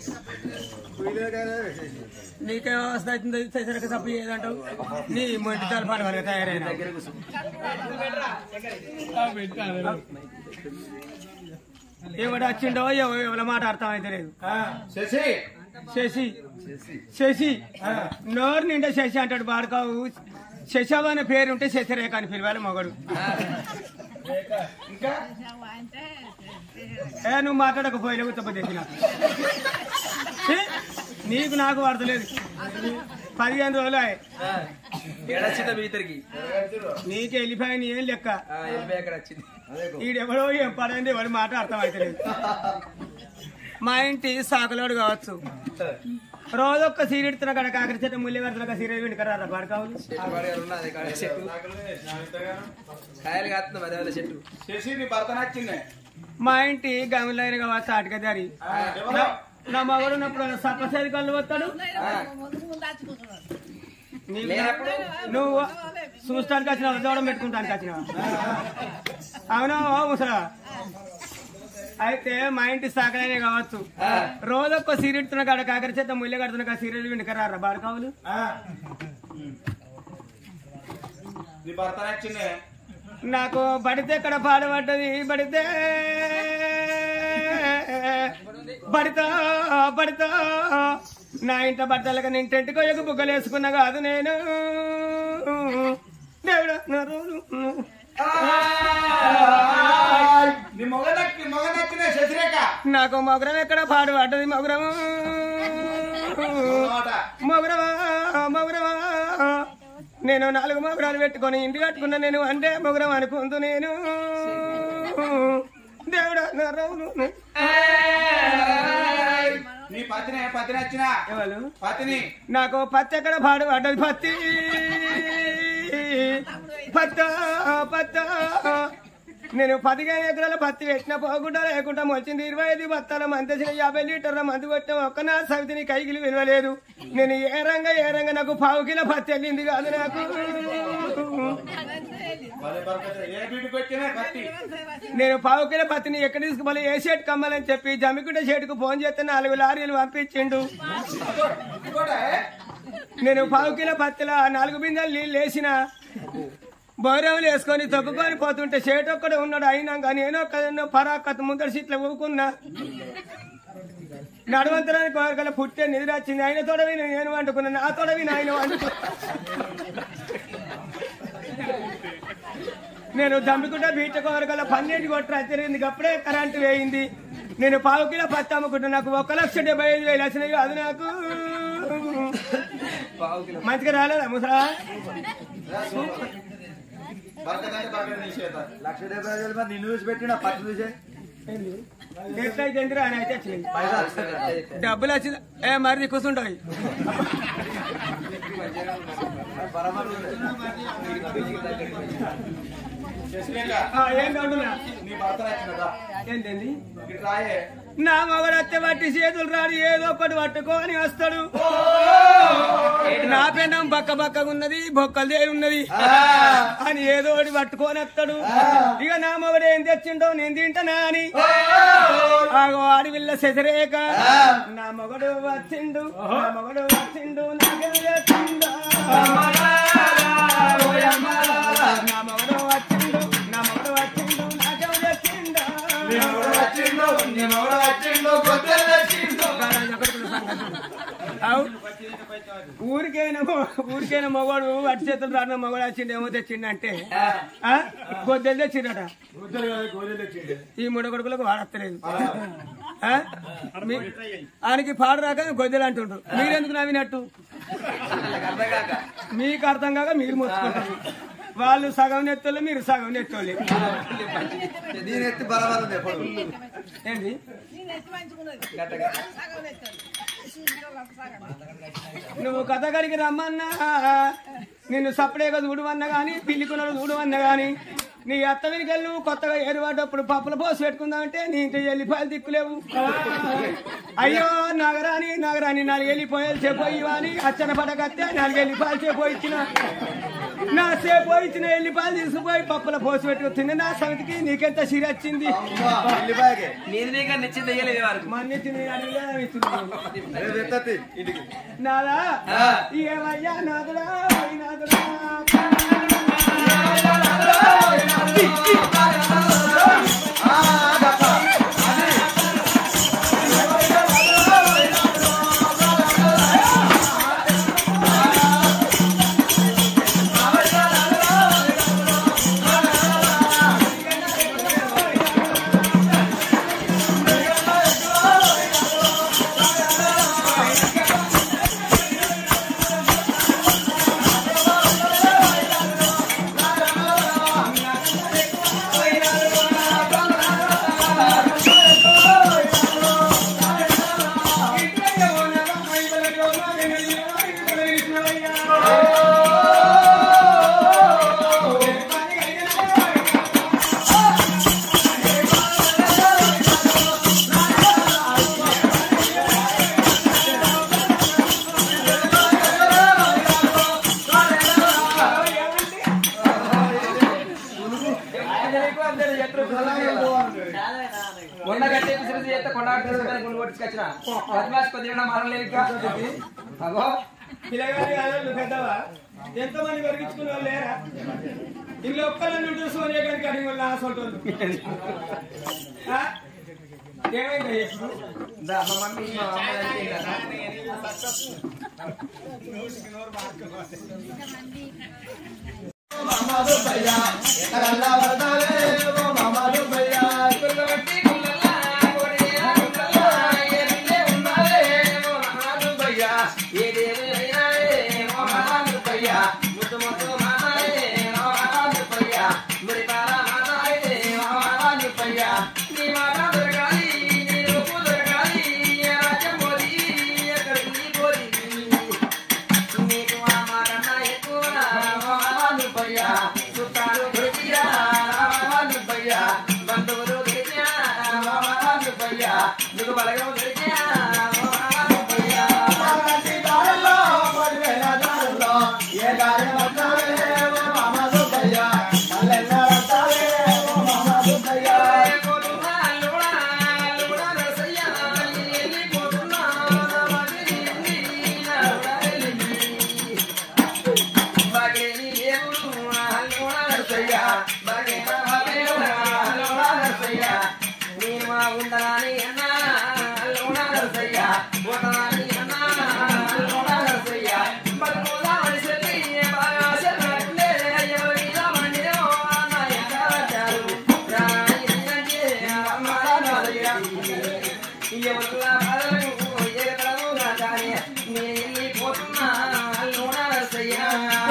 నీకే అవస్థ అవుతుంది సరికి తప్పు ఏదంటావు నీ మొంటి తలపాటు వరకు తయారైన ఎవడు వచ్చిండో ఎవ- ఎవరి మాట అర్థం అయితే లేదు శశి శశి శశి నోరు నిండా శశి అంటాడు బాడుకావు శశవ అనే పేరు ఉంటే శశిరేఖ అని పిలవాలి మగడు ఇంకా ఏ నువ్వు మాట్లాడకపోయినా తప్ప తెచ్చిన నీకు నాకు పడతలేదు పదిహేను రోజులు అయ్యాయి. ఏడొచ్చిందా మీ ఇద్దరికి నీకు వెళ్ళిపోయిన ఏం లెక్క ఎనభై ఎక్కడ వచ్చింది ఈడెవడో ఏం పడైంది ఎవరి మాట అర్థం అవుతలేదు మా ఇంటి సాకులోడు కావచ్చు రోజొక్క సీరియడ్ తిన కడ కాకరి చెట్టు ముల్లి పెడతా సీరియల్ వింటుకరా పడకావులు చెట్టు వాడి ఉన్నది కాడ చెట్టు కాయలు కాస్తున్నాం అదే వాళ్ళ చెట్టు శశి నీ భర్త నచ్చిందే మా ఇంటి గమిలైన కావచ్చు ఆటక దారి ఎవరో నా మగడు ఉన్నప్పుడు సప్పసేది కళ్ళు వస్తాడు నీకు లేనప్పుడు నువ్వు చూస్తానికి వచ్చినావు దూడం పెట్టుకుంటానికి వచ్చినావు అవునా ఓ ముసలా అయితే మా ఇంటి సాకలైన కావచ్చు రోజొక్క సీరియల్ తిన కాడ కాకరి చెత్త ముల్లి కడుతున్న సీరియల్ వింటుకరా బాడకావులు ఆ. నీ భర్త నచ్చిందే నాకు బడితే ఇక్కడ పాడబడ్డది బడితే బడితా బడితా నా ఇంట బట్టలుగా నేను టెంటుకో ఎగు బుగ్గలు వేసుకున్నా కాదు నేను దేవుడా నా రోజు నీ మొగ నచ్చి మొగ నచ్చిందే శశిరేఖ నాకు మగురం ఎక్కడ పాడుపడ్డది మగురము మాట మగురమా మగురమా నేను నాలుగు మగురాలు పెట్టుకొని ఇంటి కట్టుకున్నా నేను అంటే మగురం అనుకుంటూ నేను దేవుడా నా రౌలు నీ పతిని పతి నచ్చిన ఎవరు పతిని నాకు పత్తి ఎక్కడ పాడు పడ్డది పత్తి పత్త పత్త నేను పదిహేను ఎకరాల పత్తి పెట్టిన పోకుండా లేకుండా వచ్చింది ఇరవై ఐదు బత్తాల మంతసిన యాభై లీటర్ల మందు కొట్టిన ఒక్క నా సవితిని కైకిలి విలువలేదు నేను ఏ రంగా ఏ రంగా నాకు పావు కిలో పత్తి వెళ్ళింది కాదు నాకు భలే బరకత. ఏ బీటుకు వచ్చినా పత్తి నేను పావు కిలో పత్తిని ఎక్కడ తీసుకుపోలే ఏ షేట్ కమ్మాలని చెప్పి జమ్మికుంట షేట్కు ఫోన్ చేస్తే నాలుగు లారీలు పంపించిండు ఇంకోటే నేను పావు కిలో పత్తిలో నాలుగు బిందెలు నీళ్ళు వేసిన బౌరవులు వేసుకొని తొక్కుకొని పోతుంటే షేట్ ఒక్కడే ఉన్నాడు అయినాక నేను ఒక్కదన్నో పరాకత్ ముందర సీట్లో ఊకున్నా నడవంతరానికి వారికల్లా పుట్టే నిద్ర వచ్చింది ఆయన తోడవి నేను వండుకున్నా నా తోడవి ఆయన వండుకున్నా నేను దమ్మికుంటా బీటకు వరకల్లా పన్నెండు కొట్టు వచ్చింది అప్పుడే కరెంటు వేయింది నేను పావు కిలో పత్తి అమ్ముకుంటా నాకు ఒక లక్ష డెబ్బై ఐదు వేలు వచ్చినాయి అది నాకు పావు కిలో మంచిగా రాలేదా ముసలా బరకత అంటే బరకత నిషేధ లక్ష డెబ్బై ఐదు వేలు మంది నిన్ను చూసి పెట్టిన పత్తి చూసే ఎట్లయితే ఎందుకు ఆయన అయితే వచ్చినాయి డబ్బులు వచ్చింది ఏ మరి కూర్చుంటాయి శశిరేఖ ఏం కాకుండా నీ భర్త నచ్చినదా ఏంటండి ఇటు రాయే నా మగడు అత్తే పట్టి చేతులు రాడు ఏదో ఒకటి పట్టుకొని వస్తాడు నా పెనం బక్క బక్కగా ఉన్నది బొక్కలు దేని ఉన్నది అని ఏదో ఒకటి పట్టుకొని వస్తాడు ఇక నా మగడు ఏం తెచ్చిండో నేను తింటానా అని ఆగో అడవిల్ల సెసరేక నా మగడు వచ్చిండు నా మగడు వచ్చిండు నాకేం తెచ్చిందో నా మగడు వచ్చిండు నా మగడు వచ్చిండు నాకేం తెచ్చిందో వచ్చిండు నీ మొగడు వచ్చిండు గొడ్డలు వచ్చిండు అవు ఊరికైనా మొ- ఊరికైనా మగవాడు అటు చేతులు రాను మగవాడు వచ్చిండు ఏమో తెచ్చిండు అంటే ఆ? గొద్దెలు తెచ్చిండట గొడ్డలు కాదు, గొడ్డలు తెచ్చిండు ఈ మూడు కొడుకులకు వాడత్తలేదు ఆ? మీ- ఆయనకి పాడు రాక గొద్దెలు అంటుండ్రు మీరెందుకు నవ్వినట్టు అర్థం కాక మీకు అర్థం కాక మీరు మొత్తుకుంటారు వాళ్ళు సగం నెత్తోళ్ళు మీరు సగం నెత్తోళ్ళు నేను ఎత్తి బరాబర్ ఉంది ఎప్పుడు ఏంటి గట్టగా నువ్వు కథ కడిగి రమ్మన్నా నిన్ను సపరేగా చూడమన్నా గాని పిల్లి కొనలు చూడమన్నా గాని నీ అత్త వెనుకలు నువ్వు కొత్తగా ఏరువాటప్పుడు పప్పుల పోసి పెట్టుకుందామంటే నీ ఇంటి వెళ్ళిపోయాలు దిక్కులేవు అయ్యో నగరాని నగరాని నాలుగు వెళ్ళిపోయాలు చెప్పోయి అని అచ్చన పడకత్తే నాలుగు వెళ్ళిపోయాలు చెప్పోయి ఇచ్చిన నా సేపు ఇచ్చిన ఎల్లిపాయలు తీసుకుపోయి పప్పుల పోసి పెట్టి తిన్న నా సమితికి నీకెంత సిరి వచ్చింది అమ్మా, ఎల్లిపాయకే. నేను నీకు నిశ్చింత చేయలేదు వారికి మన్నిచ్చింది అడిగినా ఇచ్చింది రేపు ఎత్తత్తి ఇంటికి నాదా ఆ. ఏమయ్యా నాదుడా ఓయ్ నాదుడా కొండ కట్టి విసిరి చేస్తే కొండ కట్టి గుండు కొట్టుకొచ్చిన పద్మాస్ కొద్దిగా మారలేదు ఇంకా అగో పిల్లగాడి ఆడవాళ్ళు పెద్దవా ఎంతమంది వరిగించుకున్న వాళ్ళు లేరా ఇల్లు ఒక్కళ్ళని ఉంటుంది సోనియా గారికి అడిగి వాళ్ళు ఆసోటోళ్ళు ఆ? ఏమైంది ఇప్పుడు దా, మా మమ్మీ మా అమ్మ అంటే కదా. కుల్లబట్టి కుల్లలా, కొడియా కుల్లలా, ఎరులే ఉన్నాలే, ఓ మహాదు భయ్యా. ఏదేమి అయినాయే, ఓ మహాదు భయ్యా. ముద్దు ముద్దు మాతాయే, ఓ మహాదు భయ్యా. మురిపాల మాతాయే, ఓ మహాదు భయ్యా. నీ మాట దొరకాలి, నీ రూపు దొరకాలి, ఏ రాజ్యం పోలి, ఎక్కడికి పోలి. నీకు ఆ మాట నా ఎక్కువ రావాలి భయ్యా చుట్టాలు దొరికిరా రావాలి భయ్యా బంధువులు దొరికిరా రావాలి భయ్యా నీకు బలగం దొరికిరా రావాలి భయ్యా పోతున్నా లోడా లోడా నరసయ్యా వెళ్ళిపోతున్నా మగిలింది నా వెళ్ళింది బాగేని దేవుడు లోడా నరసయ్యా బాగేన బాబేవుడా లోడా నరసయ్యా నేను మా ఉండనాని అన్నా లోడా నరసయ్యా పోతనాని అన్నా లోడా నరసయ్యా బతుకులా మనిషి బాగా చెల్లకుండే అయ్యో ఇలా మండిరో అన్న ఎక్కడారు రాయి అంటే అమ్మాడా నాదయ్యా ఎవరులా బాధలకు ఎగతలను నా కానీ నేను వెళ్ళిపోతున్నా లోడా నరసయ్యా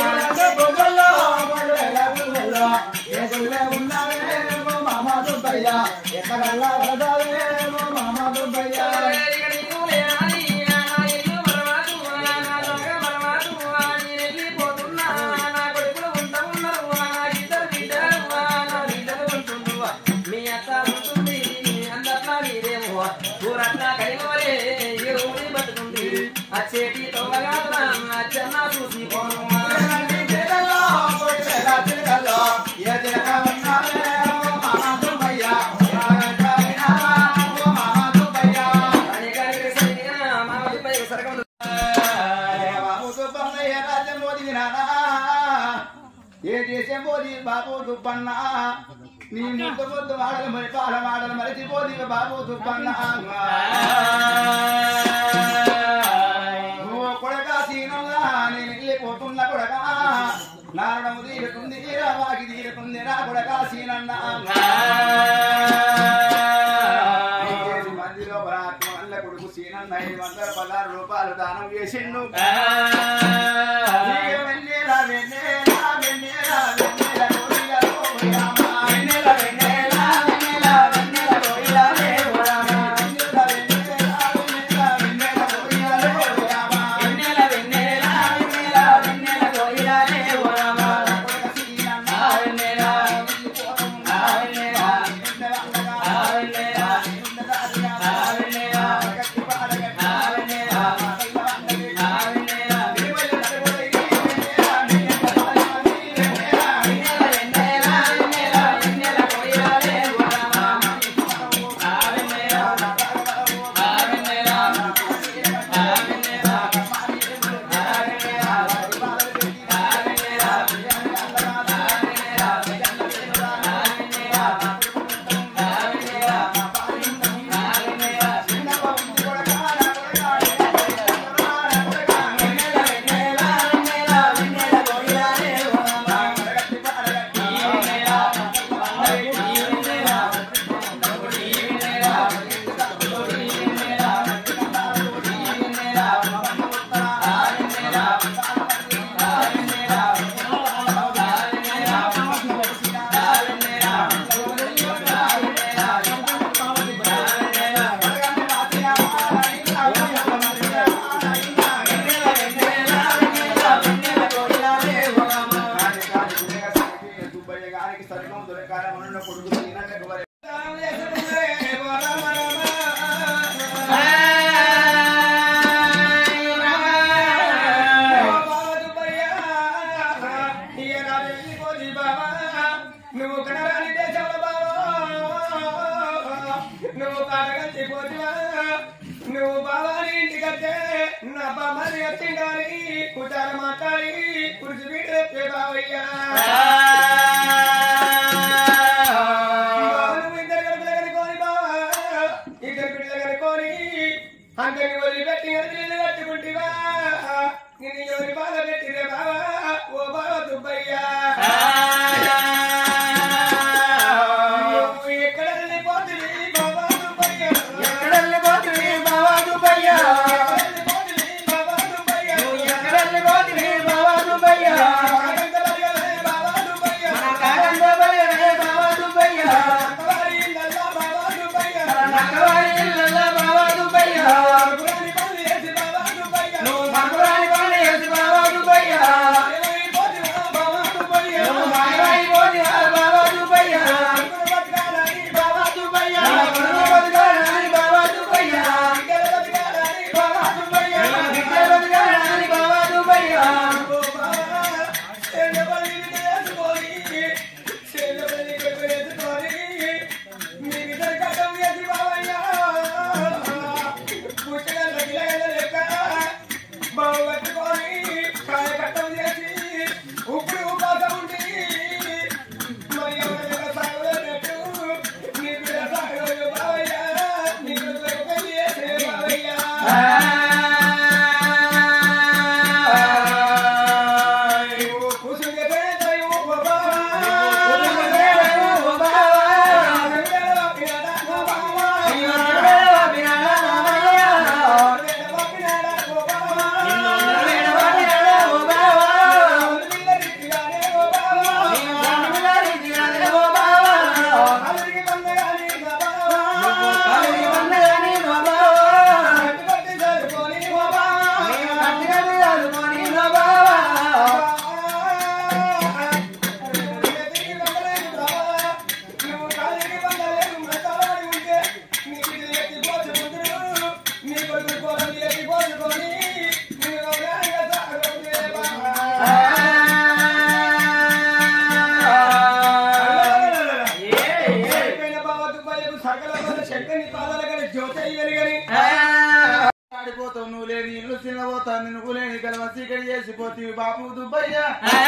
అచ్చేటి తోలగా అచ్చన్న చూసి పోను ఏ చేసే పోది బాబు దుబ్బన్న నీ ముద్దు ముద్దు మాడలు మరి పాల మాడలు మరిచిపోది బాబు దుబ్బన్న నువ్వు కొడక సీనంగా నేను వెళ్ళిపోతున్నా కొడక నారణము తీరుతుంది వాకి తీరుతుంది నా కొడక సీనన్న మందిలో పరాత్మ వల్ల కొడుకు సీనన్న ఐదు వందల పదహారు రూపాయలు దానం చేసిండు నీకు వెన్నెల వెన్నెల వెన్నెల వెన్నెల కోయిల కోయిలమ్మ. వెన్నెల వెన్నెల వెన్నెల వెన్నెల కోయిల రేవులమ్మ. వెన్నెల వెన్నెల వెన్నెల వెన్నెల కోయిల రేవులమ్మ. వెన్నెల వెన్నెల వెన్నెల వెన్నెల కోయిల రేవులమ్మ. కొడుకు సీనన్న వెన్నెల వెళ్ళిపోతున్నా వెన్నెల వెన్నెల వెన్నెల వెన్నెల వెన్నెల గట్టి పాడగట్టి వెన్నెల వెన్నెల వెన్నెల అబ్బా మరి వచ్చిండాలి కూటాలు మాట్లాడి కురిసి వీడు రేపే బావయ్యా బావను ఇద్దరు గడుపుల కనుకొని బావా ఇద్దరు బిడ్డలు కనుకొని అందరిని వదిలిపెట్టి అదిలు కట్టుకుంటివా నిన్ను ఎవరి బాధ పెట్టిరే బావా ఓ బావ దుబ్బయ్యా నువ్వు ఎక్కడ వెళ్ళిపోతుంది బావా దుబ్బయ్యా ఎక్కడ వెళ్ళిపోతుంది బావా దుబ్బయ్యా వెళ్ళిపోతుంది బావా దుబ్బయ్యా ఎక్కడ వెళ్ళిపోతుంది బావా దుబ్బయ్యా ఆనంద బలిగలే బావా దుబ్బయ్యా మన కాలంలో బలిరే బావా దుబ్బయ్యా అక్కవారి ఇళ్ళల్లో బావా దుబ్బయ్యా నక్కవారి ఇళ్ళల్లో బావా దుబ్బయ్యా పురాణి పనులు చేసి బావా దుబ్బయ్యా నువ్వు మగురాని పనులు చేసి బావా దుబ్బయ్యా ఏమైపోతున్నా బావా దుబ్బయ్యా నువ్వు మాయమైపోతివా బావా దుబ్బయ్యా బతకాలని బావా దుబ్బయ్యా నా కొడుకు బతకాలని బావా దుబ్బయ్యా బిడ్డలు బతకాలని బావా దుబ్బయ్యా నా బిడ్డ బతకాలని బావా దుబ్బయ్యా ఓ బావా చెల్లెపల్లి వేసుకొని చెల్లెపల్లి వేసుకొని మీ ఇద్దరు కట్టం చేసి బావయ్యా పుట్టగల గిలగల లెక్క బావ కట్టుకొని కాయ కట్టం చేసి ఉప్పుడు ఉపాసం ఉండి మరి ఎవరైనా సాగలేనట్టు నీ బిడ్డ సాగలేదు బావయ్యా నీ బిడ్డ పెళ్లి చేసే బావయ్యా కూసుండే పేదయు ఓ బావా ఓ బావా శంకర్ని పాదాల కానీ జ్యోతి వెలుగని ఆడిపోతావు నువ్వు లేని ఇల్లు చిన్నపోతాను నువ్వు లేని కలవ చీకటి చేసిపోతీవి బాపు దుబ్బయ్యా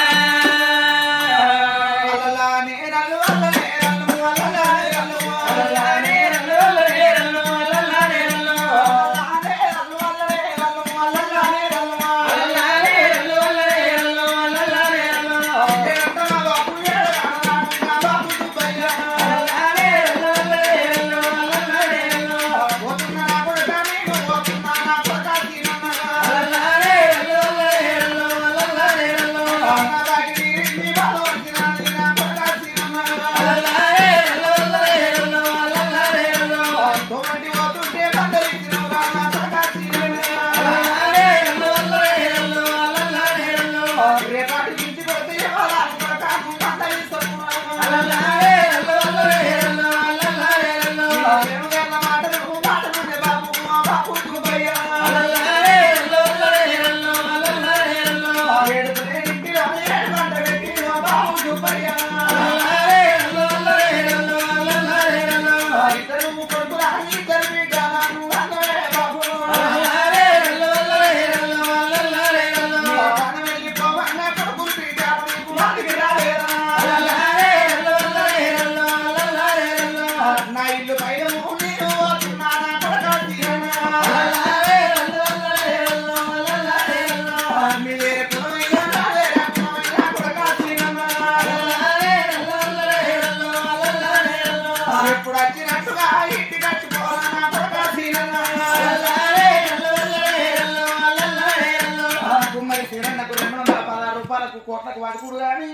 అలలా నేరలు అల్లలే రల్లు, అలలా నేరలు, అలలా నేరలు, అల్లలే రల్లు, అలలా నేరలు, అలలా నేరలు, అల్లలే రల్లు, అలలా నేరలు, అలలా నేరలు, అల్లలే రల్లు, అలలా నేరలు. ఏడన్నా బాపు, ఏడన్నా నా బాపు దుబ్బయ్యా. అలలా నేరలు, అల్లలే రల్లు, అలలా నేరలు. పోతున్నా నా కొడుకా నీవు, పోతున్నా నా కొడుకా తినన్నా. అలలా నేరలు, అల్లలే రల్లు, అలలా నేరలు. నా దాకి నీ బాలు వచ్చినా, నీ నా కొడుకా తినన్నా. అలలా నేరలు, అల్లలే రల్లు, అలలా నేరలు. తోమటి పోతుంటే బండలిచ్చినవురా, నా కొడుకా తినన్నా. అలలా నేరలు, అల్లలే రల్లు, అలలా నేరలు. రేపాటి నుంచి కొడితే ఎవరా కొడుకా నువ్వు బండలిస్తున్నావు. అలలా నేరలు, అల్లలే రల్లు, అలలా నేరలు. ఏనుగన్న మాటలు మాటలుండే బాపు, మా బాపు దుబ్బయ్యా. అలలా నేరలు, అల్లలే రల్లు, అలలా నేరలు. ఏడుపులే ఇంటిలో ఏడు మంట పెట్టి మా బాపు దుబ్బయ్యా. అలలా నేరలు, అల్లలే రల్లు, అలలా నేరలు. ఇద్దరు కొడుకులా, ఇద్దరు బిడ్డలా, నువ్వు అందరే బాపు. అలలా నేరలు, అల్లలే రల్లు, అలలా నేరలు. నీ ప్రాణం వెళ్ళిపోవన్న కొడుకులు బిడ్డలు నీకు వాడికి రాలేదా? అలలా నేరలు, అల్లలే రల్లు, అలలా నేరలు. నా ఇల్లు పైన నేను వస్తున్నా నా కొడుకా తీయనా. అలలా నేరలు, అల్లలే రల్లు, అలలా నేరలు. మీ వేరే కులమైనా నా వేరే కులమైనా కొడుకా తీయనా. అలలా నేరలు, అల్లలే రల్లు, అలలా నేరలు. ఎప్పుడు వచ్చినట్టుగా ఇంటి కట్టుకోవాలా నా కొడుకా తీయనా. అలలా నేరలు, అల్లలే రల్లు, అలలా నేరలు. కుమ్మరి శ్రీరన్నకు రెండు వందల పదహారు రూపాయలకు కోట్లకు వాడుకుడు కానీ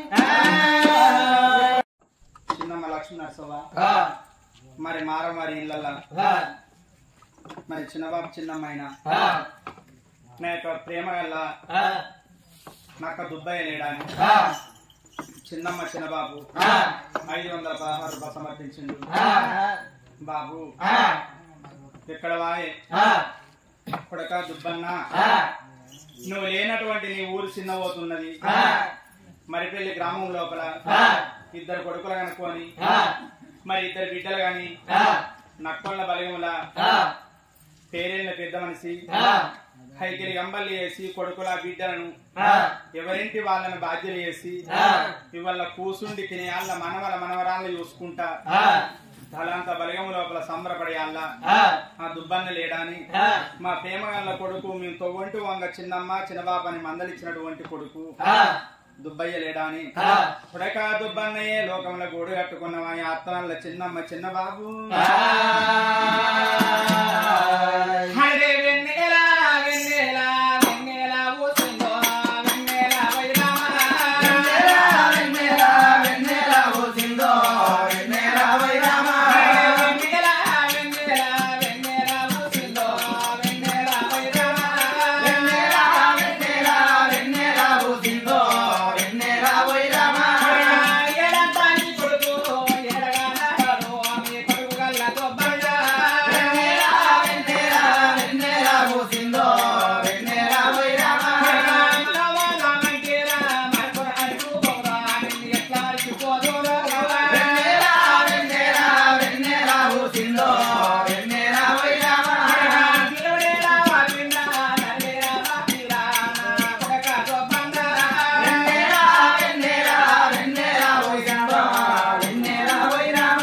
చిన్నమ్మ లక్ష్మీ నరసవ్వ మరి మార మరి ఇళ్ళల్లా మరి చిన్నబాబు చిన్నమ్మైన నా యొక్క ప్రేమ గల్ల నక్క దుబ్బయ్య లేడాని చిన్నమ్మ చిన్నబాబు ఐదు వందల పదహారు రూపాయలు సమర్పించిండు బాబు ఎక్కడ వాయే కొడక దుబ్బన్న నువ్వు లేనటువంటి నీ ఊరు చిన్నబోతున్నది మరిపల్లి గ్రామం లోపల ఇద్దరు కొడుకులు కనుక్కొని మరి ఇద్దరు బిడ్డలు గాని నక్కొండ బలిగముల పేరెళ్ళ పెద్ద మనిషి హైకిలి గంబల్లి వేసి కొడుకుల బిడ్డలను ఎవరింటి వాళ్ళని బాధ్యత చేసి ఇవాళ కూసుండి తినే వాళ్ళ మనవల మనవరాళ్ళు చూసుకుంటా తలంత బలగం లోపల సంబరపడేయాల ఆ దుబ్బన్న లేడాని మా ప్రేమగల్ల కొడుకు మేము తొవ్వంటి వంగ చిన్నమ్మ చిన్నబాబని మందలిచ్చినటువంటి కొడుకు దుబ్బయ్య లేడాని పుడక దుబ్బన్నయ్యే లోకంలో గూడు కట్టుకున్నవా అత్తనల్ల చిన్నమ్మ చిన్న బాబు హరే వెన్నెల వెన్నెల వెన్నెల ఊసిందో వెన్నెల వైరామ వెన్నెల వెన్నెల పోసిందో వెన్నెల వైరామ వెన్నెల వెన్నెల వెన్నెల ఊసిందో వెన్నెల వైరామ వెన్నెల వెన్నెల వెన్నెల పోసిందో వెన్నెల వైరామ ఎడంతాని కొడుకు ఎడగానాడు మీ కొడుకు గల్ల దుబ్బయ్య వెన్నెల వెన్నెల వెన్నెల పోసిందో వెన్నెల వైరామ వెన్నెల వెన్నెల వెన్నెల పోసిందో వెన్నెల వైరామ వెన్నెల వెన్నెల వెన్నెల పోసిందో వెన్నెల వైరామ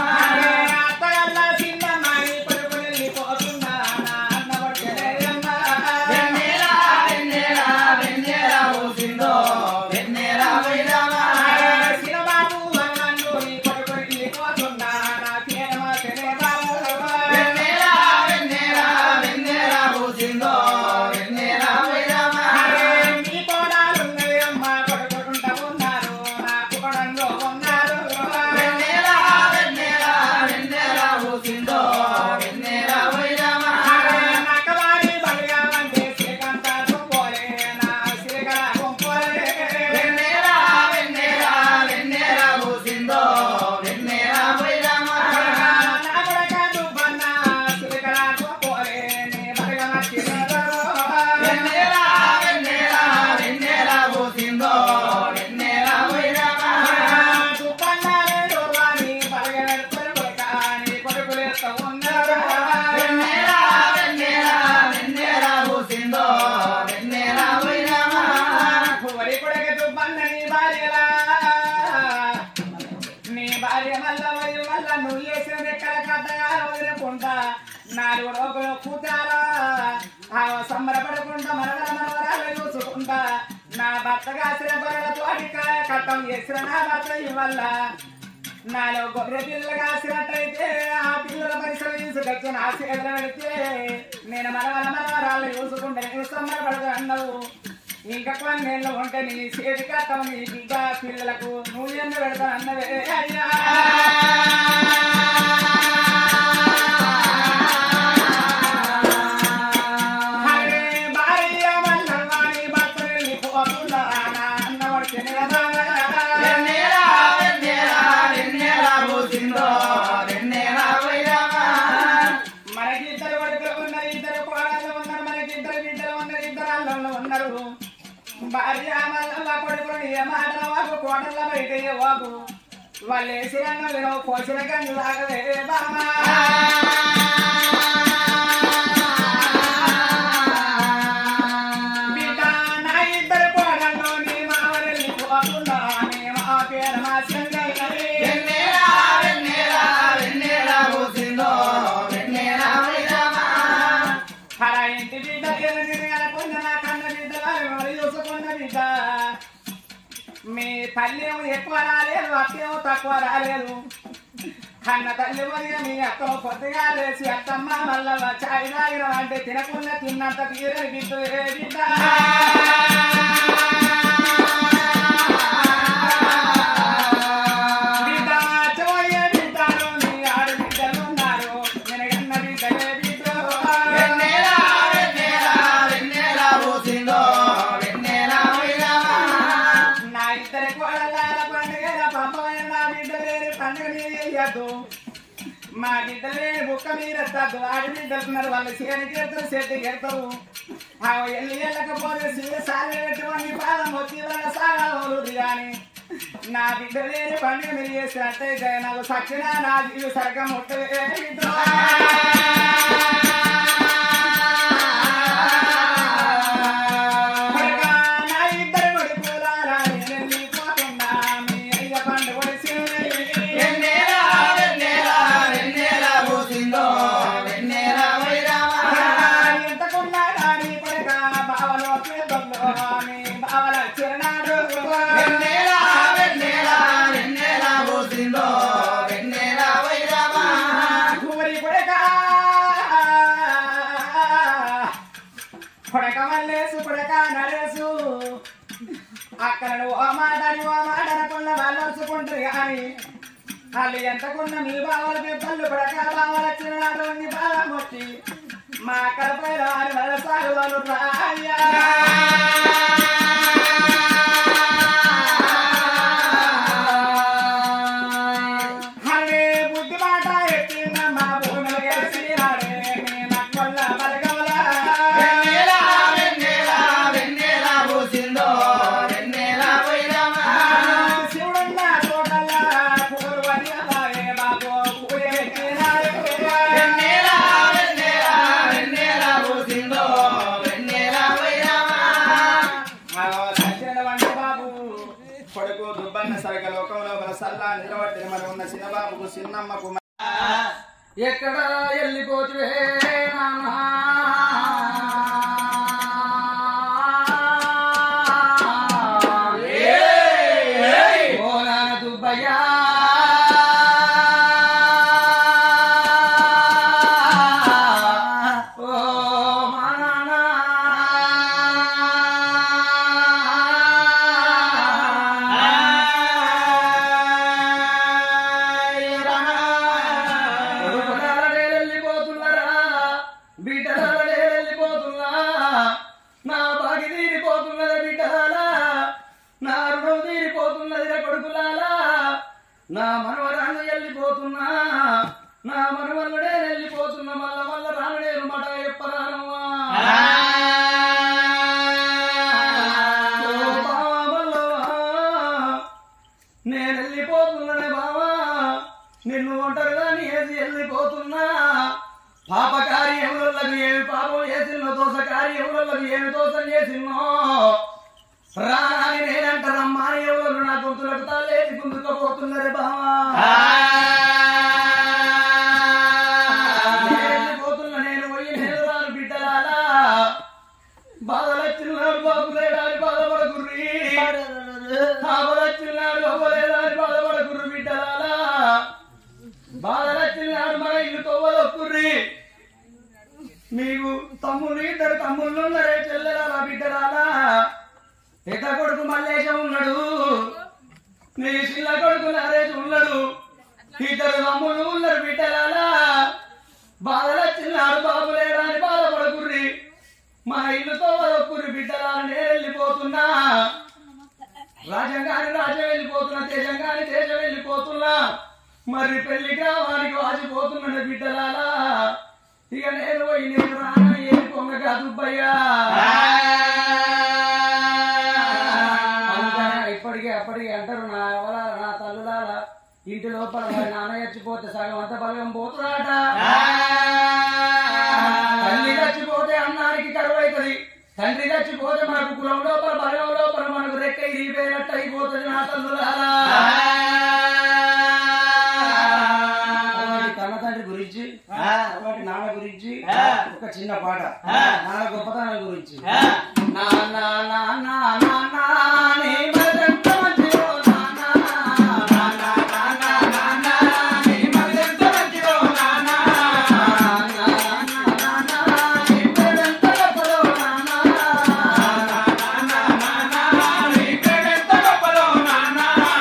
వెన్నెల వెన్నెల వెన్నెల పోసిందో వెన్నెల వైరామ వెన్నెల వెన్నెల వెన్నెల పోసిందో వెన్నెల వైరామ వెన్నెల వెన్నెల వెన్నెల పోసిందో వెన్నెల వైరామ వెన్నెల వెన్నెల వెన్నెల పోసిందో వెన్నెల వైరామ వెన్నెల వెన్నెల వెన్నెల పోసిందో వెన్నెల వైరామ వెన్నెల వెన్నెల వెన్నెల పోసిందో వెన్నెల వైరామ నీ భార్య మల్ల వయ్య మల్ల నువ్వు చేసిన ఎక్కడ కట్టగా వదిలేకుండా నాలుగు రోజులు కూతారా ఆ సంబరపడకుండా మరణ మనవరాలు చూసుకుంటా నా భర్త కాసిన బొరలతో కట్టం చేసిన నా భర్త ఇవ్వల్ల నాలో గొర్రె పిల్లలు కాసినట్టయితే ఆ పిల్లల పరిసర తీసుకొచ్చి నా సేదన పెడితే నేను మనవల మనవరాలు చూసుకుంటే నేను సంబరపడదు అన్నావు ఇంకా కొన్ని నెలలు ఉంటే నీ చేతి కట్టం నీ బిడ్డ పిల్లలకు నువ్వు ఎన్న పెడతా అన్నవే అయ్యా హరే భార్య మల్లవాణి భర్తని పోతున్నా అన్నవాడు తినగదా వెన్నెల వెన్నెల వెన్నెల పోసిందో వెన్నెల వైరామ మనకి ఇద్దరు కొడుకులు ఉన్నారు ఇద్దరు కోడళ్ళు ఉన్నారు మనకి ఇద్దరు బిడ్డలు ఉన్నారు ఇద్దరు అల్లంలో ఉన్నారు భార్య మల్ల కొడుకులు ఏ మాట వాకు కోడళ్ళ బయట ఏ వాకు వాళ్ళు వేసిన వినవు పోసిన గంజు లాగవే బామా బిడ్డ నా ఇద్దరు కోడళ్ళు నీ మావరెళ్ళి పోకుండా నీ మా పేరు మా చెంగయ్య వెన్నెల వెన్నెల వెన్నెల పోసిందో వెన్నెల వైరామ అలా ఇంటి బిడ్డ ఎదురుకున్న నా కన్న బిడ్డ వారి చూసుకున్న బిడ్డ మీ తల్లి ఏమో ఎక్కువ రాలేదు అత్తేమో తక్కువ రాలేదు కన్న తల్లి పోయి మీ అక్క పొద్దుగా లేచి అత్తమ్మ మళ్ళా చాయ్ తాగిన అంటే తినకుండా తిన్నంత తీరని బిడ్డ ఏ బిడ్డ బిడ్డ చోయే బిడ్డలు నీ ఆడు బిడ్డలు ఉన్నారు నినగన్న బిడ్డలే బిడ్డ వెన్నెల వెన్నెల వెన్నెల పోసిందో వెన్నెల వైరామ నా ఇద్దరి కోడల పండుగ పంపమైన నా బిడ్డలేని పండుగ మీరు చెయ్యద్దు మా బిడ్డలేని బుక్క మీరు ఎత్తద్దు ఆడి బిడ్డలున్నారు వాళ్ళు చేని చేస్తారు చెట్టు ఎడతారు ఆ ఎల్లి వెళ్ళకపోతే సీల సాలి పెట్టుకొని పాదం వచ్చి వాళ్ళ సాగలు కానీ నా బిడ్డలేని పండుగ మీరు చేసినట్టయితే నాకు సచ్చిన నా జీవి సరకం ముట్టదే బిడ్డ కొడక మల్లేసు కొడక నరేసు అక్కడ నువ్వు ఓ మాట నువ్వు ఓ మాట అనకుండా వాళ్ళు వరుచుకుంటారు కానీ వాళ్ళు ఎంతకున్న మీ బావల దెబ్బలు కొడక బావల వచ్చిన నాటి బాగా మొట్టి మా కడపై వారి వరసాలు వాళ్ళు రాయ్యా హరే బుద్ధి మాట ఎత్తిన మా భూమిలో గెలిచి హరే నీ నక్కల్ల బలగవలా. వెన్నెలా వెన్నెలా వెన్నెలా పూసిందో వెన్నెలా పోయినామా శివుడున్న చోటల్లా పూర్వని అలాగే బాబు పూజ ఎత్తినాడు. వెన్నెలా వెన్నెలా వెన్నెలా పూసిందో వెన్నెలా పోయినామా సత్యన వంటి బాబు కొడుకు దుబ్బన్న సరగ లోకంలో గల సల్లా నిలబట్టిన మరి ఉన్న చిన్న బాబుకు చిన్నమ్మకు ఎక్కడ వెళ్ళిపోతువే నాన్నా ఓ నాన్న దుబ్బయ్యా ఓ మా వెళ్ళిపోతున్నారా బిడ్డలే వెళ్ళిపోతున్నా నా బాగి తీరిపోతున్నది బిడ్డలాలా నా రుణం తీరిపోతున్నది రా కొడుకులాలా నా మనవరాలు వెళ్ళిపోతున్నా నా మనవల్లుడే వెళ్ళిపోతున్నా మల్ల మల్ల రాను నేను మాట చెప్పరానమ్మా ఓ బావా మల్లవా, నేను వెళ్ళిపోతున్నానే బావా నిన్ను ఒంటరిగా వేసి వెళ్ళిపోతున్నా పాప కార్యములకు ఏమి పాపం చేసిన్నో దోష కార్యములకు ఏమి దోషం చేసిన్నో రాని నేనంటారమ్మా ఎవరు నా గొంతులకు తాలేసి గుంజుకపోతున్నారు బావా నేను వెళ్ళిపోతున్నా నేను పోయి నేను రాను బిడ్డలాలా బాధలచ్చినాడు బాబు లేడాని బాధపడకుర్రి బాధలచ్చినాడు అవ్వలేదని బాధపడకుర్రి బిడ్డలాలా బాధలచ్చినాడు మన ఇల్లు తవ్వదొక్కుర్రి మీకు తమ్ముడు ఇద్దరు తమ్ముళ్ళు ఉన్నారే చెల్లెలాలా బిడ్డలాలా పెద్ద కొడుకు మల్లేశం ఉన్నాడు నీ చిన్న కొడుకు నరేష్ ఉన్నాడు ఇద్దరు తమ్ముళ్ళు ఉన్నారు బిడ్డలాలా బాధలచ్చినాడు బాబు లేడాని బాధపడకుర్రి మా ఇల్లుతో ఒక్కురి బిడ్డలారా నేను వెళ్ళిపోతున్నా రాజంగాని రాజ్యం వెళ్ళిపోతున్నా తేజంగాని తేజం వెళ్ళిపోతున్నా మరి పెళ్లి గ్రామానికి వాచిపోతున్నాడు బిడ్డలారా ఇక నేను పోయి నేను రానా ఏమి పొంగ దుబ్బయ్యా అందుకనే ఇప్పటికే అప్పటికే అంటారు నా ఎవల నా తల్లులాల ఇంటి లోపల మరి నాన్న చచ్చిపోతే సగం అంత బలగం పోతున్నాడట తల్లి చచ్చిపోతే అన్నానికి కరువు అవుతుంది తండ్రి చచ్చిపోతే మనకు కులం లోపల బలగం లోపల మనకు రెక్క ఇరిగిపోయినట్టు అయిపోతుంది నా తల్లులారా ఒకటి కన్న తండ్రి గురించి ఒకటి నాన్న గురించి ఒక చిన్న పాట నాన్న గొప్పతనం గురించి నాన్న నాన్న నాన్న నీ మరెంత మంచిదో నాన్న నాన్న నాన్న నాన్న నీ మరెంత మంచిదో నాన్న నాన్న నాన్న నీ పేరెంత గొప్పదో నాన్న నాన్న నాన్న నీ పేరెంత గొప్పదో నాన్న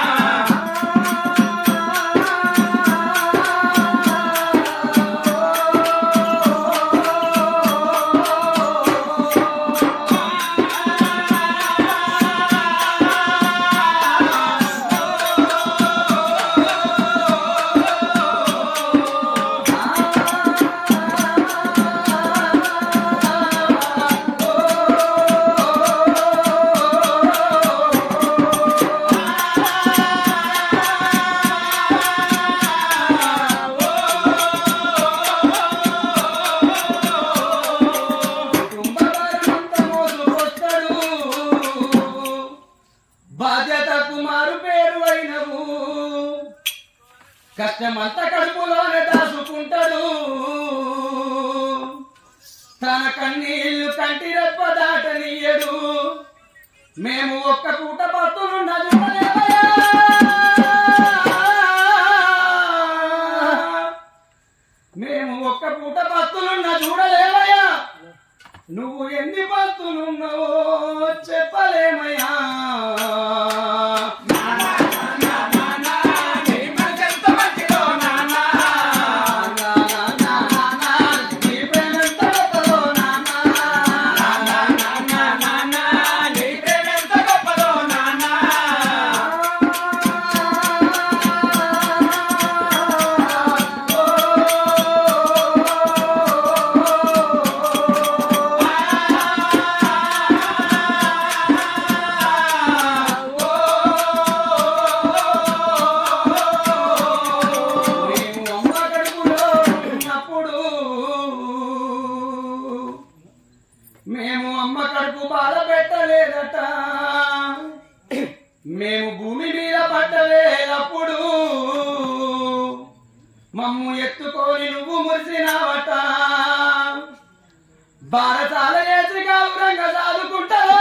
బాధ్యత కుమారు పేరు అయినవు కష్టమంతా కడుపులోనే దాచుకుంటాడు తన కన్నీళ్లు కంటి రెప్ప దాటనీయడు మేము ఒక్క పూట పత్తులున్న చూడలేవయ్యా మేము ఒక్క పూట పత్తులున్న చూడలేవయ్యా నువ్వు ఎన్ని భక్తులున్నావో చెప్పలేమయ్యా నీ ప్రేమెంత గొప్పదో మేము అమ్మ కడుపులో ఉన్నప్పుడు మేము అమ్మ కడుపు బాధ పెట్టలేదట మేము భూమి మీద పట్టలేదప్పుడు మమ్ము ఎత్తుకొని నువ్వు మురిసినావట భారతాల చేసి గౌరంగా సాదుకుంటావా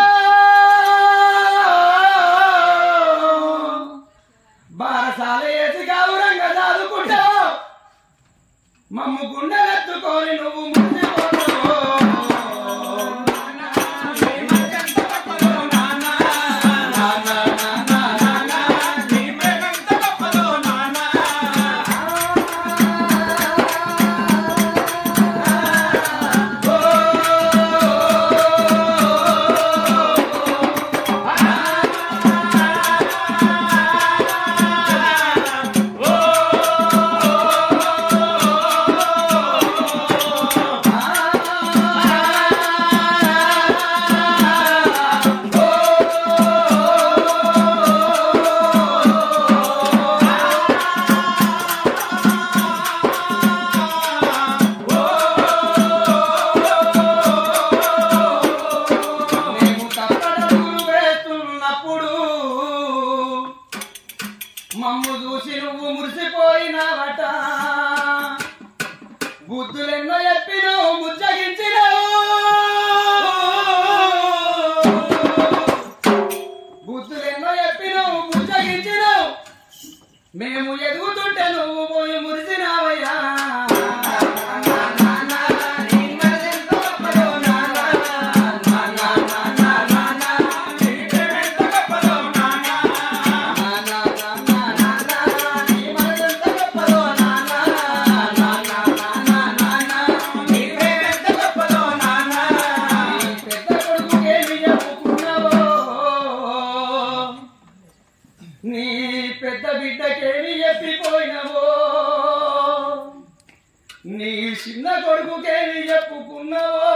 బారసాల వేసి గౌరంగా చదువుకుంటావు మమ్ము గుండెలెత్తుకొని నువ్వు మురిసిపోతావు. మేము తప్పటడుగులు వేస్తున్నప్పుడు మమ్ము చూసి నువ్వు మురిసిపోయినావట బుద్ధులెన్నో చెప్పినావు ముచ్చగించినావు బుద్ధులెన్నో చెప్పినావు ముచ్చగించినావు మేము ఎదుగుతుంటే నువ్వు పోయి మురిసినావయ్యా పెద్ద కొడుకుకేమి చెప్పుకున్నావో నీ పెద్ద బిడ్డకేమి చెప్పిపోయినవో నీ చిన్న కొడుకుకేమి చెప్పుకున్నావో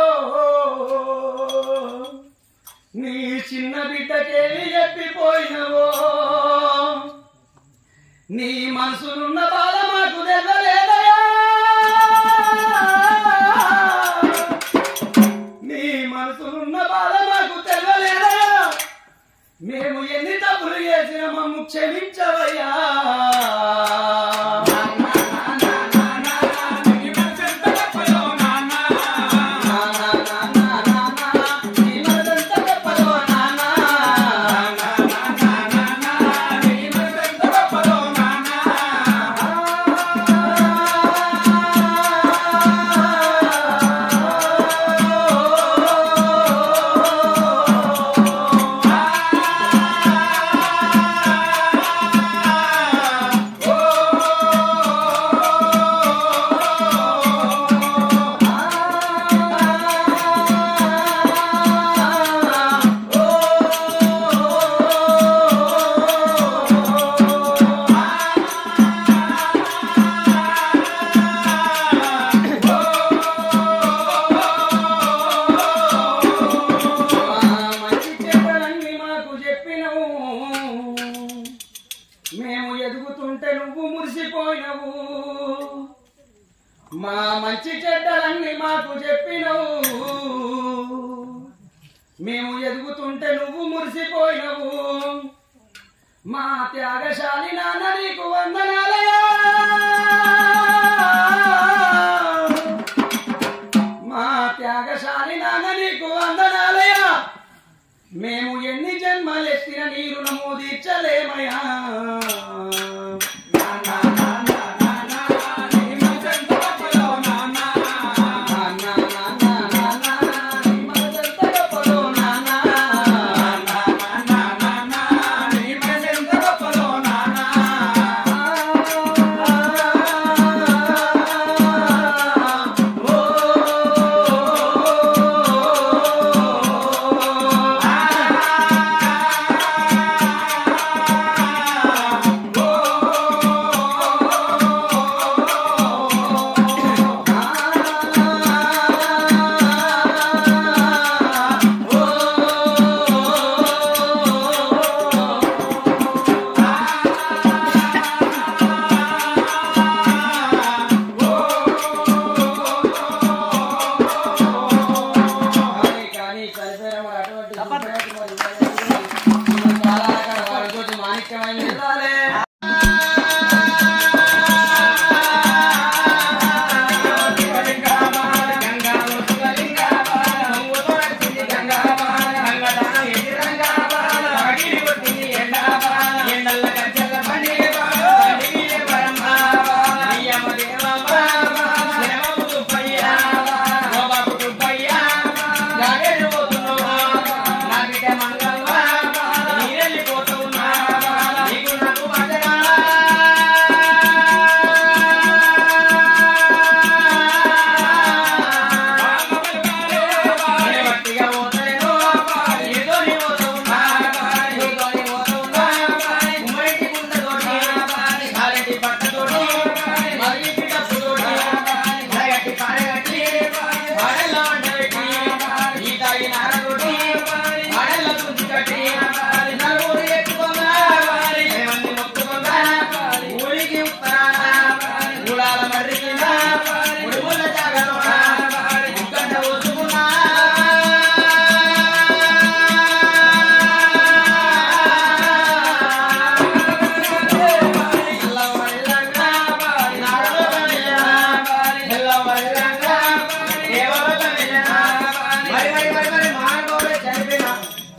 నీ చిన్న బిడ్డకేమి చెప్పిపోయినవో నీ మనసులున్న బాధ మాకు తెలలేదయా నీ మనసులున్న బాధ మాకు తెలలేదయా మేము ఎన్ని తప్పులు చేసిన మమ్ము క్షమించవయ్యా నీ మనసెంత గొప్పదో నాన్నా. మంచి చెడ్డలన్నీ మాకు చెప్పినవు మేము ఎదుగుతుంటే నువ్వు మురిసిపోయినవు మా మంచి చెడ్డలన్నీ మాకు చెప్పినవు మేము ఎదుగుతుంటే నువ్వు మురిసిపోయినవు మా త్యాగశాలి నాన్న నీకు వందనాలయా మా త్యాగశాలి నాన్న నీకు వందనాలయా మేము ఎన్ని జన్మలెత్తిన నీ రుణము తీర్చలేమయా నాన్న, నాన్న, నాన్న, నీ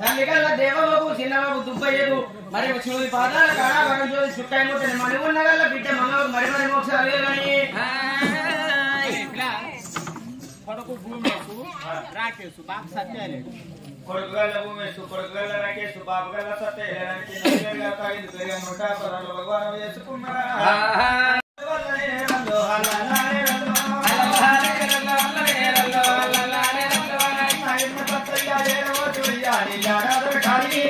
తల్లి కల్ల దేవబాబు చిన్నబాబు దుబ్బయ్యకు మరి శివుడి పాదాల కాడ వరం చుట్టాయి ముట్టని మణి ఉన్న గల్ల బిడ్డ మంగ మరి మరి మోక్షాలు కానీ కొడుకు భూమేసు రాకేసు బాగా సత్యాలేదు కొడుకు గల్ల భూమేసు కొడుకు గల్ల రాకేసు బాబు గల్ల సత్తే చిన్న తాగింది పెరిగే ముఠా పరాలు భగవాన్ చేసుకున్నారా వల్లనే రందో, అల్లనే రందో. నాయన పత్తయ్య ఏడవ తుయ్యాలి, ఏడాది కాడి.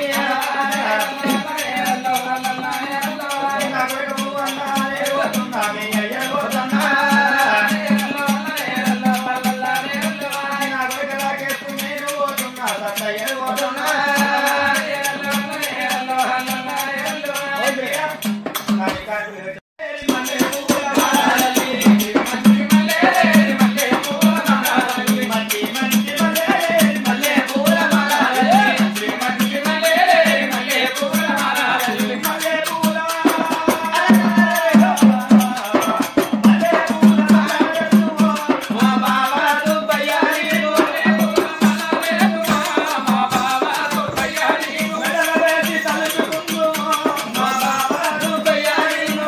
నా కొడుకు అన్నానే పోతున్నా, మీ అయ్య పోతున్నా. నా కొడుకు రాకేసు నేను పోతున్నా, సత్తయ్య పోతున్నా. ఓ బిడ్డ, నా రికార్డు లేదు. మల్లె పువ్వుల మాలలి, మంచి మల్లె, మల్లె పువ్వుల మాలలి, మంచి మంచి మల్లె, మల్లె పువ్వుల మాలలి, మంచి మంచి మల్లె, మల్లె పువ్వుల మాలలి, మల్లె పువ్వుల మల్లె పువ్వుల మాలలి, మా బావ దుబ్బయ్య నీవు, మా బావ దుబ్బయ్య నీవు, మెడలవేసి తలుచుకుందు, మా బావ దుబ్బయ్య నీవు,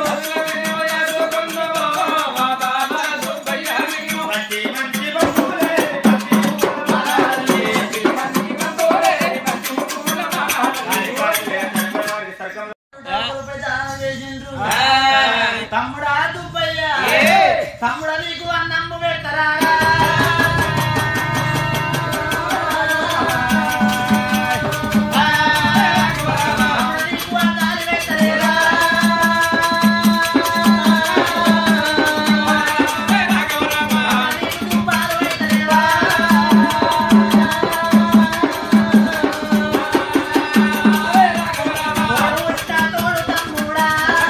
మంచి మంచి బొమ్మలే, మంచి పువ్వుల మాలలి, మంచి బంధువులే, మంచి పువ్వుల మాలలి. తమ్ముడా దుబ్బయ్య తమ్ముడా నీకు అన్నమ్ము పెడతారా నీకు అన్నాలు పెడతలేరా నీకు దుబ్బాలు పెడతలేరా తోడు వచ్చిన తోడు తమ్ముడా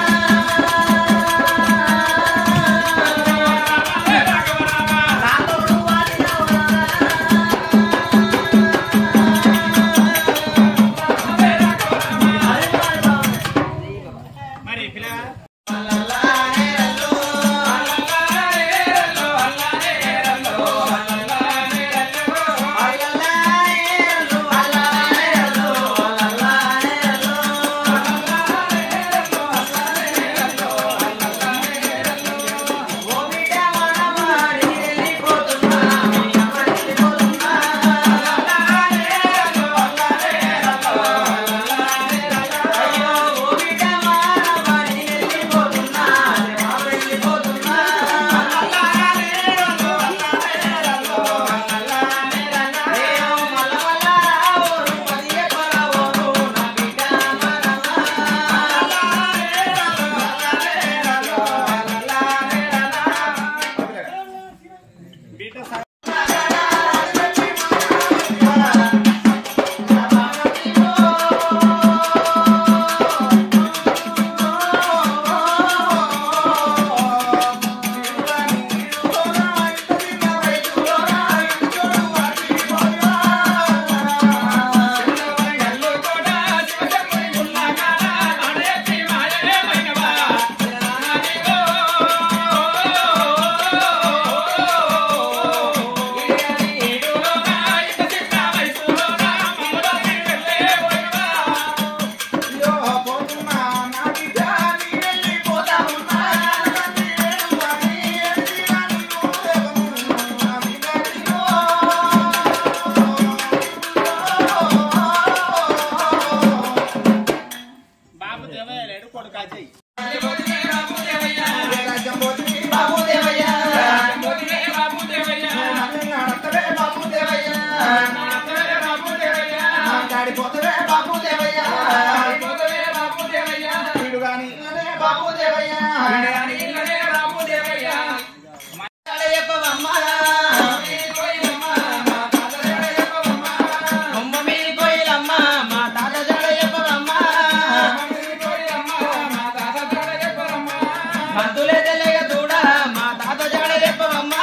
నా తోడు వాడినవురా మరి పిల్ల బాబు దేవయ్యలేడు కొడుకు అజయ్ మంతులే తెలియ చూడా మా తాత జాడ చెప్పవమ్మా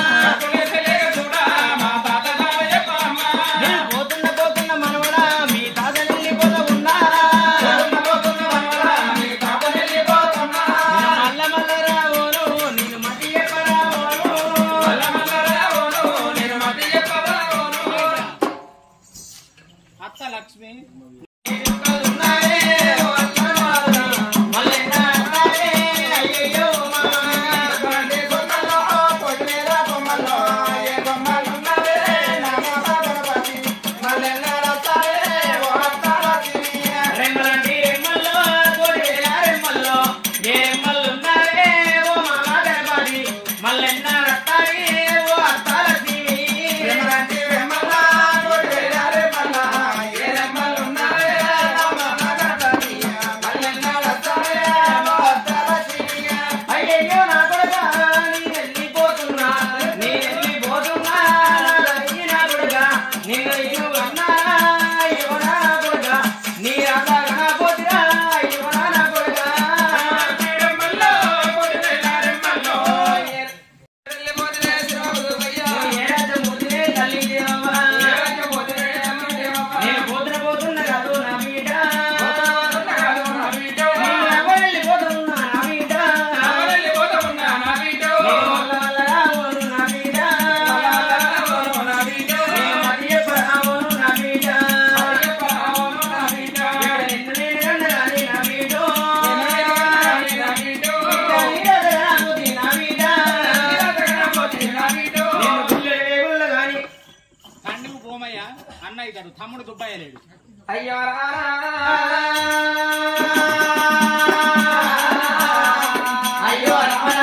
నేను పోతున్న పోతున్న మనవడా మీ తాత వెళ్ళిపోతా ఉన్నా మల్ల మల్ల రావు అత్త లక్ష్మి రెమ్మలండి రెమ్మల్లో కోడి వేల రెమ్మల్లో ఏ రెమ్మలున్నారే ఓ మామ గణపతి మల్లెన్న రత్తాయి ఓ అత్త లక్ష్మి అయ్యయ్యో నా కొడుకా నీ వెళ్ళిపోతున్నా నీ వెళ్ళిపోతున్నా నా తల్లి నా కొడుకా నిన్ను ఇను అన్నా అయ్యో నా కొడుకా నీ రాత నా పోతిరా అయ్యో నా కొడుకా రెమ్మల్లో కోడి వేల రెమ్మల్లో ఏడాది ముద్దునే తల్లి దేవమ్మ. నేను పోతున్న పోతున్న కాదు నా బిడ్డ. నేను ఎవరెళ్ళిపోతున్నా నా బిడ్డ. నేను వల్ల వల్ల రావోను నా బిడ్డ. నేను మధ్య పరావోను నా బిడ్డ. ఇక్కడ నిన్ను నేను కన్నగాని నా బిడ్డ. ఇక్కడ నీడగా రాబోతి నా బిడ్డ. నేను గుల్లె వేగుల్ల గాని పండుగ పోమయ్య అన్న ఇతడు తమ్ముడు దుబ్బయ్యలేడు అయ్యో అయ్యో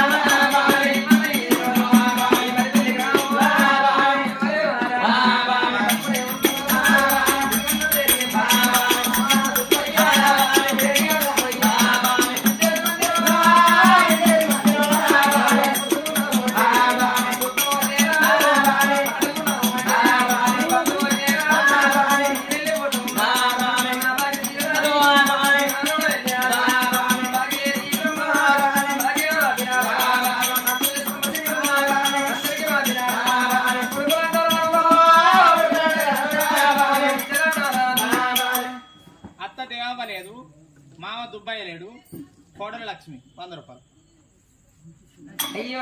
అత్త దేవమ్మ లేదు మామ దుబ్బయ్య లేడు కోడలు లక్ష్మి వంద రూపాయలు అయ్యో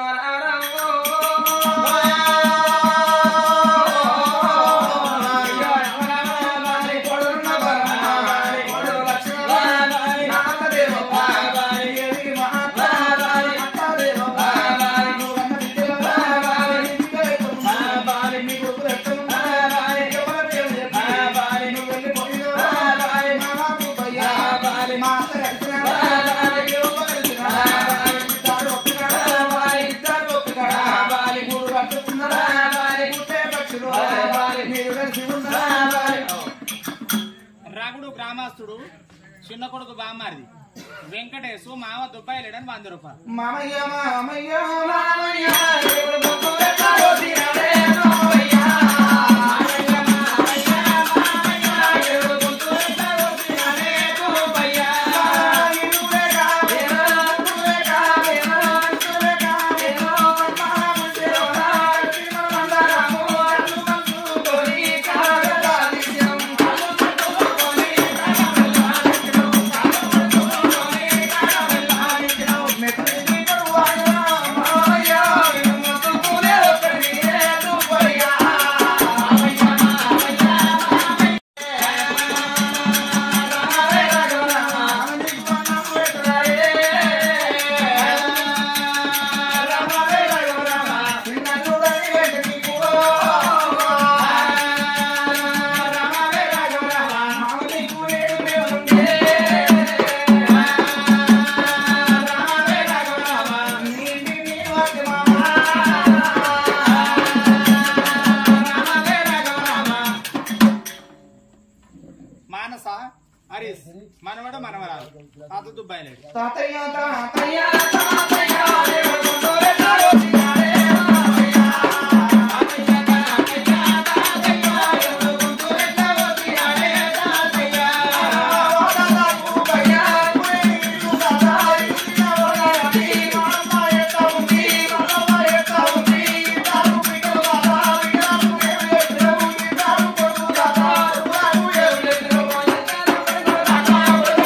రాగుడు గ్రామస్తుడు చిన్న కొడుకు బామ్మారిది వెంకటేశు మామ దుబ్బయ్య లేడని వంద రూపాయలు మామయ్య మామయ్య మామయ్య మానస హరీష్ మనవడ మనవరాలు తాత దుబ్బయ్య లేడు తాతయ్య తాతయ్య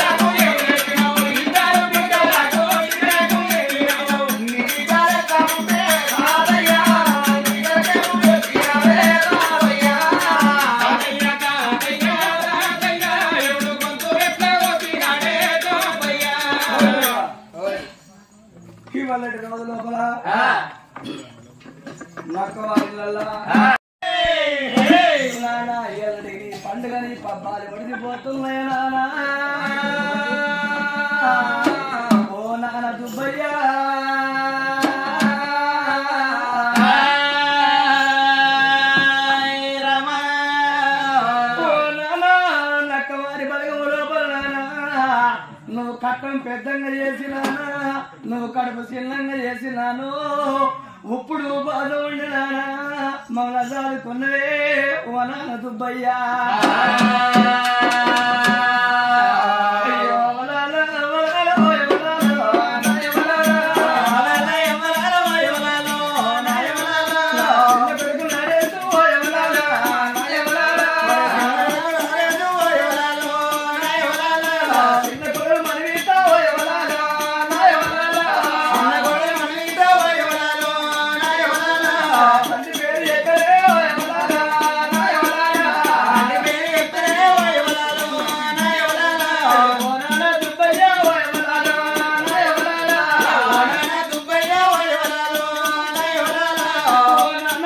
అయ్యో నక్కవారిలల్లా నానా ఎల్లడి నీ పండుగ నీ పబ్బాలు ఒడిసిపోతున్నాయి నానా ఓ నాన్న దుబ్బయ్యా ఓ నానా నక్కవారి బలగం లోపల నానా నువ్వు కట్టం పెద్దంగా చేసినానా నువ్వు కడుపు చిన్నంగా చేసినాను ఇప్పుడు బాధ ఉండినానా మమ్మల్ని దాదుకున్నవే ఓ నాన్న దుబ్బయ్యా అయ్యో వలాల, వలాల, ఓయ్ వలాల, నాయ వలాల, చిన్న కొడుకు నరేసు, ఓయ్ వలాల, నాయ వలాల, చిన్న కొడుకు మనవీత, ఓయ్ వలాల, నాయ వలాల, తండ్రి పేరు ఎక్కడే, ఓయ్ వలాల, నాయ వలాల, ఓ నాన్న దుబ్బయ్య, ఓయ్ వలాల, నాయ వలాల, ఓ నాన్న,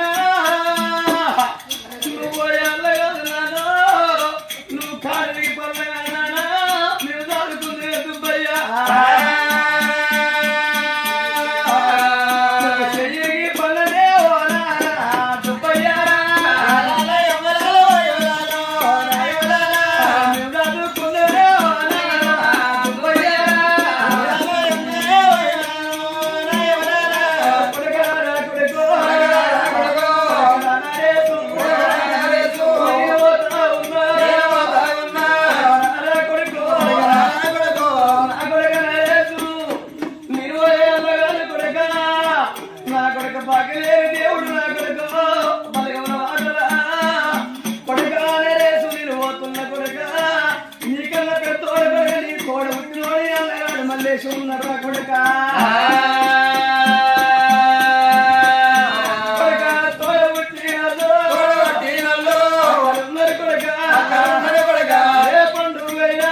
నువ్వు ఎల్లగదు నాన్న, నువ్వు కాడికి పొరగా నాన్న, నువ్వు దాడుకుందే దుబ్బయ్య. నువ్వు చెయ్యికి పనులే ఓ నాన్న, దుబ్బయ్య. నువ్వు దాడుకుందే ఓ నాన్న, దుబ్బయ్య. కొడుకారా కొడుకో, నాన్నరేసు, నేను పోతా ఉన్నా. నాన్న కొడుకో, నా కొడుక నరేసు, నేను పోయేళ్ళగాను కొడుక. నా కొడుక పక్కలేని దేవుడు నా కొడుకు బలగమన వాడరా కొడుక నరేసు నేను పోతున్న కొడుక నీకన్నా పెద్దోడు కొడుక నీ కోడ పుట్టినోడి అన్నగాడు మల్లేసి ఉన్నాడు రా కొడుక కొడుక తోడ పుట్టినదో వాళ్ళందరూ కొడుక ఏ పండుగైనా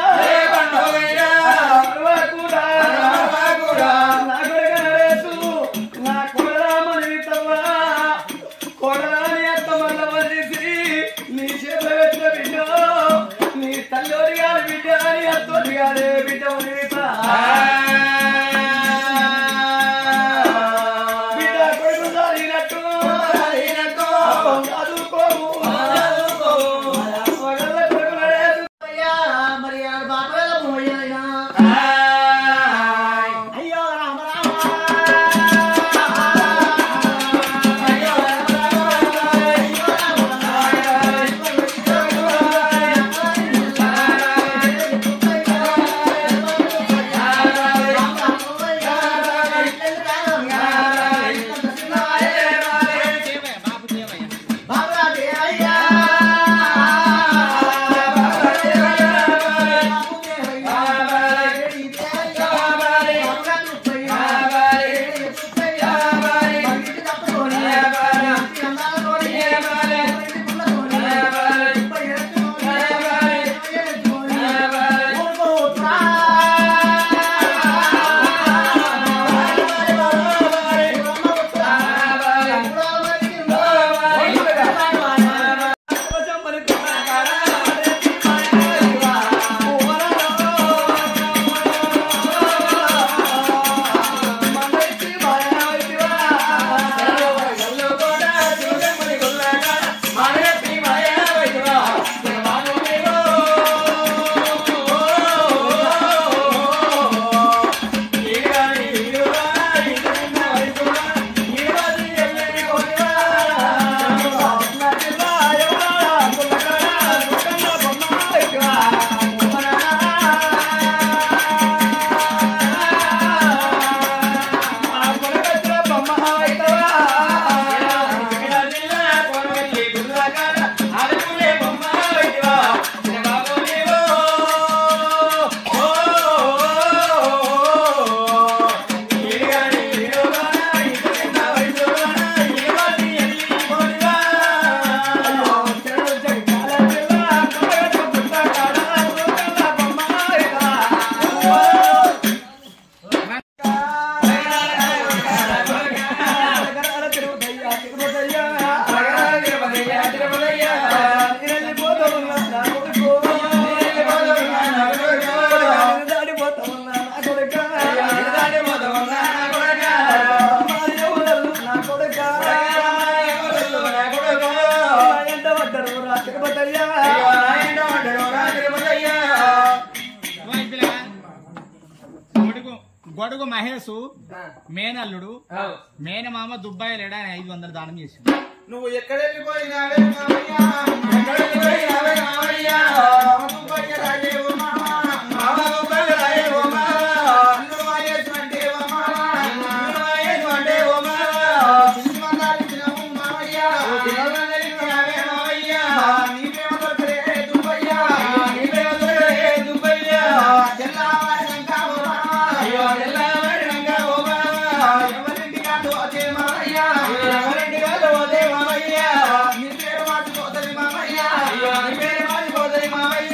పర్వాకుండా నా కొడుక నరేసు నా కొడరామని తవ్వా కొడరాని అత్త మల్ల వదిలేసి నీ చేతుల పెట్టిన బిడ్డ నీ తల్లోడి గారి బిడ్డ అని అత్తోడి గారి బిడ్డ వదిలేసా బిడ్డ కొడుకు సారినట్టు చదువుకోము మగళ్ళ కొడుకు నరేసు మరి ఆ బాబాయ్ పోయినా అయ్యో రామ రామ గొడుగు మహేష్ మేనల్లుడు అవు. మేనమామ దుబ్బాయి లేడా అని ఐదు వందలు దానం చేసి నువ్వు ఎక్కడ వెళ్ళిపోయినావే మామయ్య ఎక్కడ వెళ్ళిపోయినావే మామయ్య దుబ్బయ్య రాజే ఓ మామ మామ దుబ్బయ్య రాజే ఓ మామ అల్లుడు వాయేసు అంటే ఓ మామ అల్లుడు వాయేసు అంటే ఓ మామ సింహందాలి తినము మామయ్య సింహందాలి తినవే మామయ్య నీవే దొరకలే దుబ్బయ్య నీవే దొరకలే దుబ్బయ్య తెల్లవారినంక ఓ మామ అయ్యో తెల్లవారినంక ఓ మామ ఎవరింటికా దోచే మామయ్య ఎవరింటికా దోచే మామయ్య నీ పేరు మార్చిపోతుంది మామయ్య నీ పేరు మార్చిపోతుంది మామయ్య